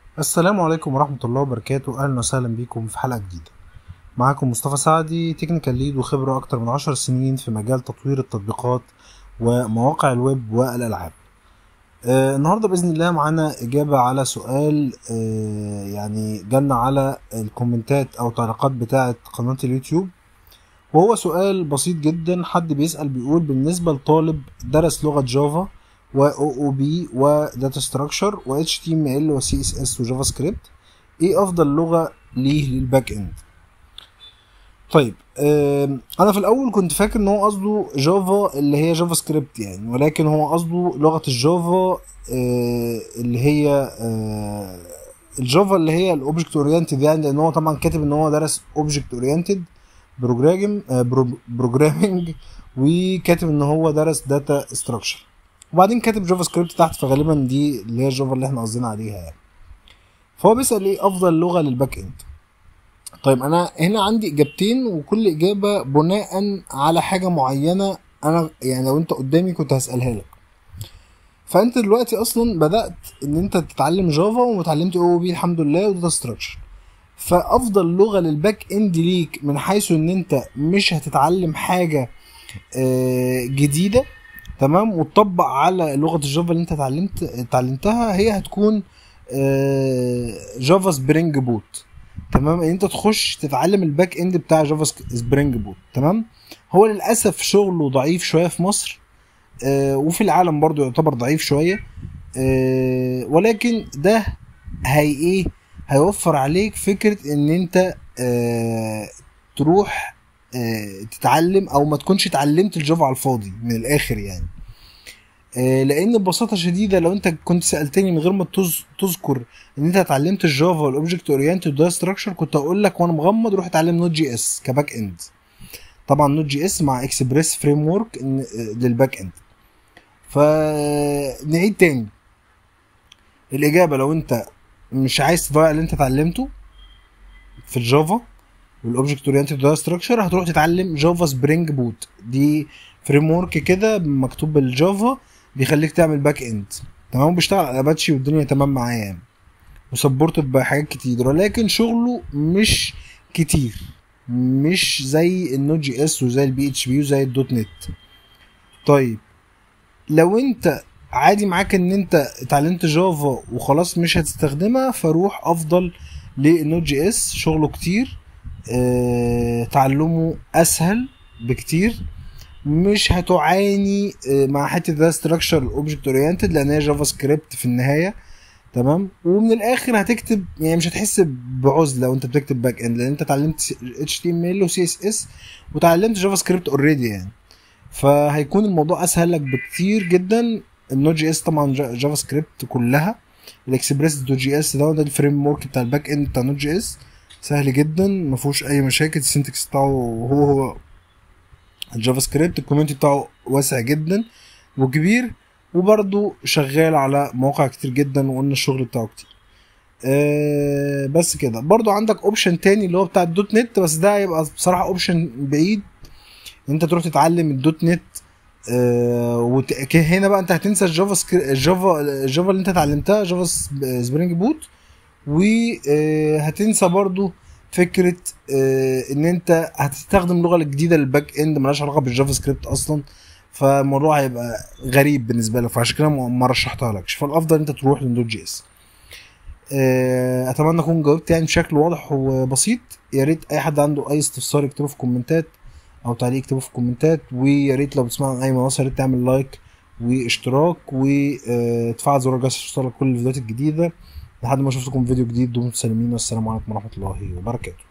السلام عليكم ورحمة الله وبركاته أهلا وسهلا بيكم في حلقة جديدة معاكم مصطفى سعدي تكنيكال ليد وخبرة أكتر من عشر سنين في مجال تطوير التطبيقات ومواقع الويب والألعاب آه النهاردة بإذن الله معانا إجابة على سؤال آه يعني جالنا على الكومنتات أو تعليقات بتاعة قناة اليوتيوب وهو سؤال بسيط جدا حد بيسأل بيقول بالنسبة لطالب درس لغة جافا و او بي وداتا ستراكشر و اتش تي ام ال و سي اس اس وجافا سكريبت ايه افضل لغه ليه للباك اند طيب آم، انا في الاول كنت فاكر ان هو قصده جافا اللي هي جافا سكريبت يعني ولكن هو قصده لغه الجافا آه، اللي هي آه، الجافا اللي هي الاوبجكت اورينتد يعني لان هو طبعا كاتب ان هو درس اوبجكت اورينتد بروجرام بروجرامنج وكاتب ان هو درس داتا ستراكشر وبعدين كاتب جافا سكريبت تحت فغالبا دي اللي هي الجافا اللي احنا قصدنا عليها يعني فهو بيسأل ايه افضل لغة للباك اند طيب انا هنا عندي اجابتين وكل اجابة بناء على حاجة معينة انا يعني لو انت قدامي كنت هسألها لك فانت دلوقتي اصلا بدأت ان انت تتعلم جافا وتعلمت او بي الحمد لله وداتا ستراكشر فافضل لغة للباك اند ليك من حيث ان انت مش هتتعلم حاجة آه، جديدة تمام وتطبق على لغه الجافا اللي انت اتعلمت اتعلمتها هي هتكون آه، جافا سبرينج بوت تمام ان انت تخش تتعلم الباك اند بتاع جافا سك- سبرينج بوت تمام هو للاسف شغله ضعيف شويه في مصر آه، وفي العالم برضو يعتبر ضعيف شويه آه، ولكن ده هي ايه هيوفر عليك فكره ان انت آه، تروح آه، تتعلم او ما تكونش اتعلمت الجافا على الفاضي من الاخر يعني آه، لان ببساطه شديده لو انت كنت سالتني من غير ما تز- تذكر ان انت اتعلمت الجافا والاوبجكت اورينتد داتا ستراكشر كنت اقول لك وانا مغمض روح اتعلم نوت جي اس كباك اند طبعا نوت جي اس مع اكسبريس فريم ورك للباك اند فنعيد تاني الاجابه لو انت مش عايز تضيع اللي انت اتعلمته في الجافا والاوبجكت اورينتد داتا ستراكشر هتروح تتعلم جافا سبرينج بوت دي فريم ورك كده مكتوب بالجافا بيخليك تعمل باك اند تمام بيشتغل على اباتشي والدنيا تمام معاه يعني وسبورتد بحاجات كتير ولكن شغله مش كتير مش زي النوت جي اس وزي البي اتش بي وزي الدوت نت طيب لو انت عادي معاك ان انت اتعلمت جافا وخلاص مش هتستخدمها فروح افضل للنوت جي اس شغله كتير اه تعلمه اسهل بكتير مش هتعاني آه، مع حته ده ستراكشر اوبجكت اورينتد لان هي جافا سكريبت في النهايه تمام ومن الاخر هتكتب يعني مش هتحس بعزله وانت بتكتب باك اند لان انت اتعلمت اتش تي ام ال وسي اس اس وتعلمت جافا سكريبت اوريدي يعني فهيكون الموضوع اسهل لك بكتير جدا النوت جي اس طبعا جا- جافا سكريبت كلها الاكسبريس دوت جي اس ده ده الفريم ورك بتاع الباك اند بتاع نوت جي اس سهل جدا ما فيهوش اي مشاكل السنتكس بتاعه هو هو الجافا سكريبت الكوميونتي بتاعه واسع جدا وكبير وبرضه شغال على مواقع كتير جدا وقلنا الشغل بتاعه كتير أه بس كده برضو عندك اوبشن تاني اللي هو بتاع الدوت نت بس ده هيبقى بصراحه اوبشن بعيد ان انت تروح تتعلم الدوت نت أه وت... ك- هنا بقى انت هتنسى الجافا سكري... الجافا الجافا اللي انت اتعلمتها جافا سب- سبرينج بوت وهتنسى برضو فكره آه، ان انت هتستخدم اللغه الجديده للباك اند ملهاش علاقه بالجافا سكريبت اصلا فالموضوع هيبقى غريب بالنسبه لك فعشان كده ما ما رشحتها لكش فالافضل انت تروح للنوت جي اس آه، اتمنى اكون جاوبت يعني بشكل واضح وبسيط يا ريت اي حد عنده اي استفسار يكتبه في الكومنتات او تعليق يكتبه في الكومنتات ويا ريت لو بتسمعنا من اي منصه يا ريت تعمل لايك واشتراك وتفعل زر الجرس عشان توصلك كل الفيديوهات الجديده لحد ما اشوفكم في فيديو جديد دمتم سالمين والسلام عليكم ورحمه الله وبركاته